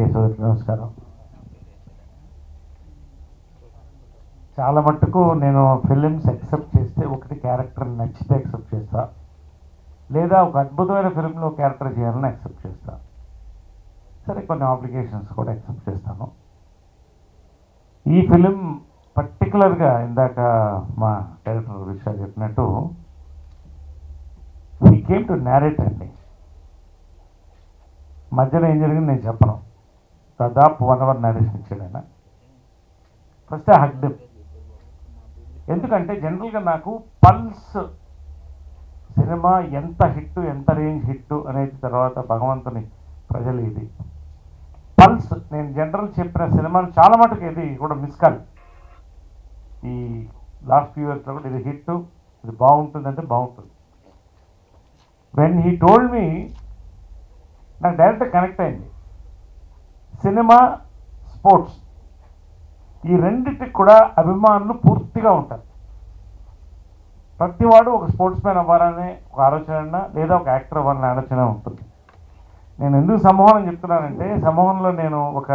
సోదరికి నమస్కారం చాలా మట్టుకు నేను ఫిలిమ్స్ యాక్సెప్ట్ చేస్తే ఒకటి క్యారెక్టర్ నచ్చితే యాక్సెప్ట్ చేస్తా లేదా ఒక అద్భుతమైన ఫిలింలో క్యారెక్టర్ చేయాలని యాక్సెప్ట్ చేస్తా సరే కొన్ని ఆబ్లిగేషన్స్ కూడా యాక్సెప్ట్ చేస్తాను ఈ ఫిలిం పర్టికులర్గా ఇందాక మా డైరెక్టర్ విషయ చెప్పినట్టు హీ కేమ్ టు నేరేట్ అండి మధ్యలో ఏం జరిగింది నేను చెప్పను దాదాపు వన్ అవర్ నరేషన్ ఇచ్చాడు ఆయన ఫస్ట్ హగ్డ్ ఎందుకంటే జనరల్గా నాకు పల్స్ సినిమా ఎంత హిట్ ఎంత రేంజ్ హిట్ అనేది తర్వాత భగవంతుని ప్రజలు ఇది పల్స్ నేను జనరల్ చెప్పిన సినిమాలు చాలా మటుకు ఇది కూడా మిస్ కాదు ఈ లాస్ట్ ఫ్యూ ఇయర్స్లో కూడా ఇది హిట్ ఇది బాగుంటుందంటే బాగుంటుంది వెన్ హీ టోల్డ్ మీ నాకు డైరెక్ట్ కనెక్ట్ అయింది సినిమా స్పోర్ట్స్ ఈ రెండింటికి కూడా అభిమానులు పూర్తిగా ఉంటారు ప్రతివాడు ఒక స్పోర్ట్స్ మ్యాన్ అవ్వాలనే ఒక ఆలోచన లేదా ఒక యాక్టర్ అవ్వాలనే ఆలోచన ఉంటుంది నేను ఎందుకు సమూహం చెప్తున్నానంటే సమూహంలో నేను ఒక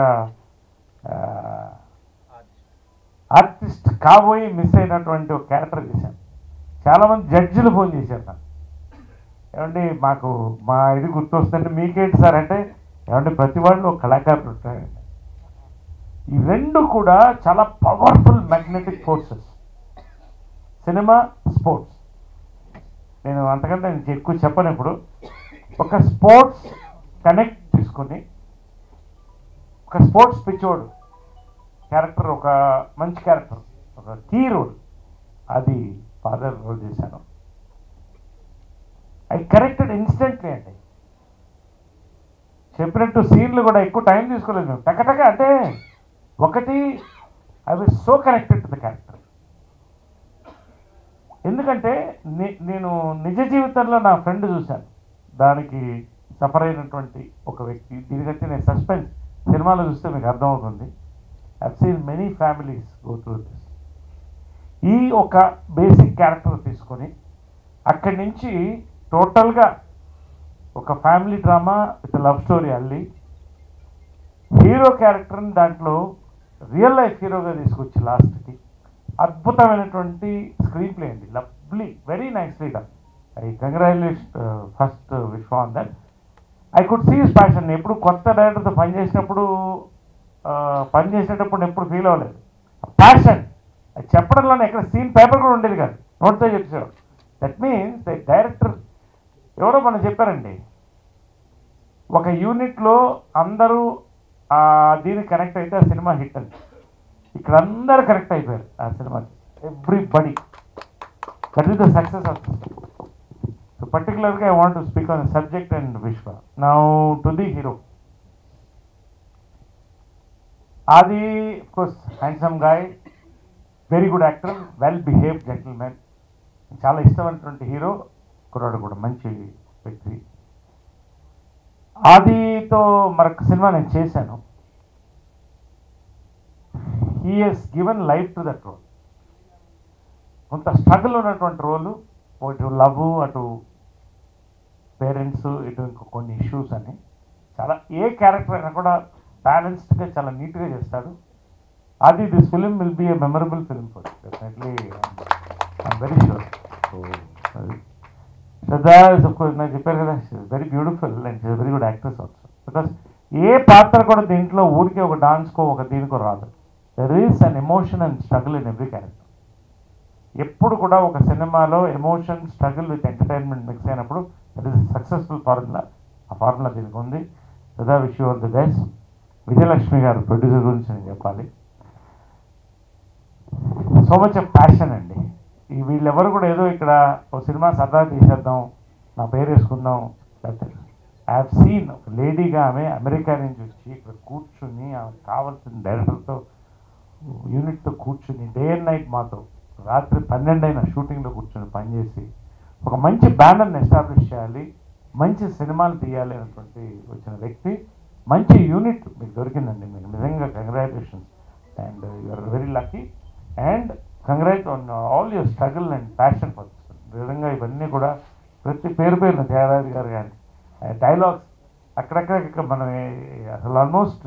ఆర్టిస్ట్ కాబోయి మిస్ అయినటువంటి ఒక క్యారెక్టర్ చేశాను చాలామంది జడ్జిలు ఫోన్ చేశారు నాకు ఏమండి మాకు మా ఇది గుర్తొస్తుందంటే మీకేంటి సార్ అంటే ఏమంటే ప్రతి వాళ్ళు ఒక కళాకారులు ఉంటారండి ఈ రెండు కూడా చాలా పవర్ఫుల్ మ్యాగ్నెటిక్ ఫోర్సెస్ సినిమా స్పోర్ట్స్ నేను అంతకంటే నేను ఎక్కువ చెప్పను ఇప్పుడు ఒక స్పోర్ట్స్ కనెక్ట్ తీసుకొని ఒక స్పోర్ట్స్ పిచ్చోడు క్యారెక్టర్ ఒక మంచి క్యారెక్టర్ ఒక కీ రోల్ అది ఫాదర్ రోల్ చేశాను ఐ కరెక్టెడ్ ఇన్స్టెంట్లీ అండి చెప్పినట్టు సీన్లు కూడా ఎక్కువ టైం తీసుకోలేదు మేము టకటక అంటే ఒకటి I will so connected to the character ఎందుకంటే నే- నేను నిజ జీవితంలో నా ఫ్రెండ్ చూశాను దానికి సఫర్ అయినటువంటి ఒక వ్యక్తి దీనికంటే నేను సస్పెన్స్ సినిమాలో చూస్తే మీకు అర్థమవుతుంది I seen many families go through this ఈ ఒక బేసిక్ క్యారెక్టర్ తీసుకొని అక్కడి నుంచి టోటల్గా ఒక family drama with love story అల్లి హీరో క్యారెక్టర్ని దాంట్లో రియల్ లైఫ్ హీరోగా తీసుకొచ్చి లాస్ట్కి అద్భుతమైనటువంటి స్క్రీన్ ప్లే అండి lovely very nicely done I congratulation first Vishwa on that I could see his passion ఎప్పుడు కొత్త డైరెక్టర్తో పనిచేసినప్పుడు ఆ, పని చేసేటప్పుడు ఎప్పుడు ఫీల్ అవ్వలేదు ప్యాషన్ అది చెప్పడంలోనే ఎక్కడ సీన్ పేపర్ కూడా ఉండేది కాదు నోట్తో చెప్పేవాడు దట్ మీన్స్ ద డైరెక్టర్ ఎవరో మనం చెప్పారండి ఒక యూనిట్లో అందరూ ఆ దీనికి కనెక్ట్ అయితే ఆ సినిమా హిట్ అని ఇక్కడ అందరూ కనెక్ట్ అయిపోయారు ఆ సినిమాకి everybody that is the success of so పర్టికులర్గా I want to speak on the subject and Vishwa now to the hero అది course handsome guy very good actor well behave gentlemen చాలా ఇష్టమైనటువంటి హీరో కుర్రాడు కూడా మంచి వ్యక్తి ఆదితో మరొక సినిమా నేను చేశాను he he's given life to that role కొంత స్ట్రగుల్ ఉన్నటువంటి రోలు ఇటు లవ్ అటు పేరెంట్స్ ఇటు ఇంకో కొన్ని ఇష్యూస్ అని చాలా ఏ క్యారెక్టర్ అయినా కూడా బ్యాలెన్స్డ్గా చాలా నీట్గా చేస్తాడు అది this film will be a memorable film for definitely I'm very sure so Shraddha is of course నాకు చెప్పారు కదా very beautiful and very good actress also because ఏ పాత్ర కూడా దీంట్లో ఊరికే ఒక డాన్స్కో ఒక దీనికో రాదు there is an emotion and struggle in every character ఎప్పుడు కూడా ఒక సినిమాలో emotion struggle with entertainment mix అయినప్పుడు దట్ ఈస్ సక్సెస్ఫుల్ ఫార్ములా ఆ ఫార్ములా దీనికి ఉంది సదా wish all the best Vijayalakshmi గారు ప్రొడ్యూసర్ గురించి నేను చెప్పాలి సో మచ్ ఆఫ్ ప్యాషన్ అండి ఈ వీళ్ళెవరు కూడా ఏదో ఇక్కడ ఒక సినిమా సరదా తీసేద్దాం నా పేరు వేసుకుందాం లేకపోతే ఐ హావ్ సీన్ ఒక లేడీగా ఆమె అమెరికా నుంచి వచ్చి ఇక్కడ కూర్చుని ఆమె కావాల్సిన డైరెక్టర్తో యూనిట్తో కూర్చుని డే అండ్ నైట్ మాతో రాత్రి పన్నెండు అయిన షూటింగ్లో కూర్చొని పనిచేసి ఒక మంచి బ్యానర్ని ఎస్టాబ్లిష్ చేయాలి మంచి సినిమాలు తీయాలి అనేటువంటి వచ్చిన వ్యక్తి మంచి యూనిట్ మీకు దొరికిందండి మీకు నిజంగా congratulations and you're very lucky and congrat on all your struggle and passion for నిజంగా ఇవన్నీ కూడా ప్రతి పేరు పేరున జయరాజ్ గారు కానీ డైలాగ్స్ అక్కడక్కడ మనం ఏ- అసలు ఆల్మోస్ట్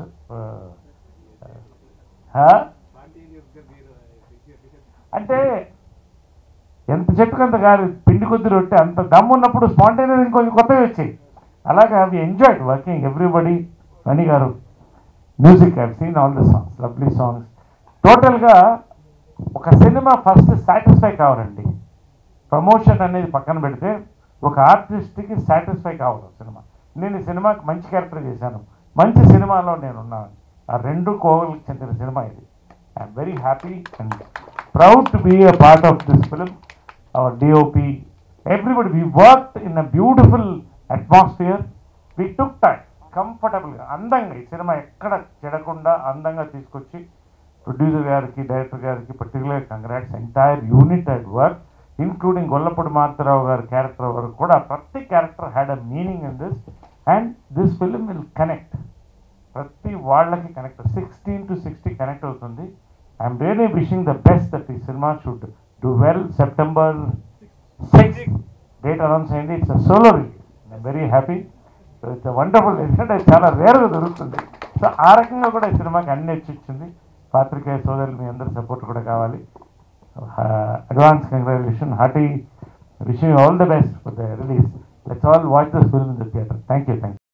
అంటే ఎంత చెట్టుకంత కాదు పిండి కొద్ది రొట్టె అంత దమ్ము ఉన్నప్పుడు స్పాంటేనియస్ ఇంకొంచెం కొత్తవి వచ్చాయి అలాగా అవి ఎంజాయ్డ్ వర్కింగ్ ఎవ్రీబడి మణి గారు music I've seen all the songs lovely songs టోటల్గా ఒక సినిమా ఫస్ట్ సాటిస్ఫై కావాలండి ప్రమోషన్ అనేది పక్కన పెడితే ఒక ఆర్టిస్ట్కి సాటిస్ఫై కావాలి సినిమా నేను ఈ సినిమాకి మంచి క్యారెక్టర్ చేశాను మంచి సినిమాలో నేను ఉన్నాను ఆ రెండు కోవలకు చెందిన సినిమా ఇది I'm very happy and proud to be a part of this film our DOP everybody we work in a beautiful atmosphere we took time కంఫర్టబుల్గా అందంగా ఈ సినిమా ఎక్కడ చెడకుండా అందంగా తీసుకొచ్చి ప్రొడ్యూసర్ గారికి డైరెక్టర్ గారికి particular congrats entire unit at work including Gollapudi Maruti Rao గారి character వరకు కూడా ప్రతి character had a meaning in this and this film will connect ప్రతి వాళ్ళకి connect sixteen to sixty connect అవుతుంది I'm really wishing the best that ఈ సినిమా should do well September six date announce అయింది it's solo release I'm very happy so it's wonderful ఎందుకంటే అది చాలా రేర్గా దొరుకుతుంది సో ఆ రకంగా కూడా ఈ సినిమాకి అన్ని వచ్చి ఇచ్చింది పాత్రికేయ సోదరులు మీ అందరి సపోర్ట్ కూడా కావాలి advance congratulation hearty wishing all the best for the release let's all watch the film in the theatre thank you thank you